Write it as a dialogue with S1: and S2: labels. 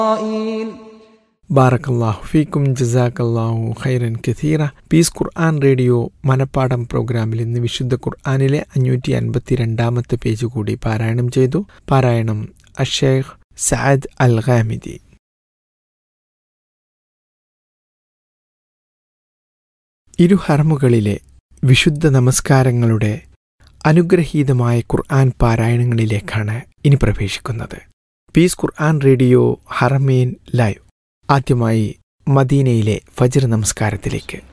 S1: ബാറക്കല്ലാഹു ഫീക്കും ജസാക്കല്ലാഹു ഖൈറൻ കഥീറ പീസ് ഖുർആൻ റേഡിയോ മനപ്പാടം പ്രോഗ്രാമിൽ ഇന്ന് വിശുദ്ധ ഖുർആാനിലെ അഞ്ഞൂറ്റി അൻപത്തി രണ്ടാമത്തെ പേജ് കൂടി പാരായണം ചെയ്തു പാരായണം അഷേഖ് സഅദ് അൽ ഖാമിദി ഇരു ഹറമുകളിലെ വിശുദ്ധ നമസ്കാരങ്ങളുടെ അനുഗ്രഹീതമായ ഖുർആൻ പാരായണങ്ങളിലേക്കാണ് ഇനി പ്രവേശിക്കുന്നത് peace Quran radio Haramain live ആദ്യമായി മദീനയിലെ ഫജ്ർ നമസ്കാരത്തിലേക്ക്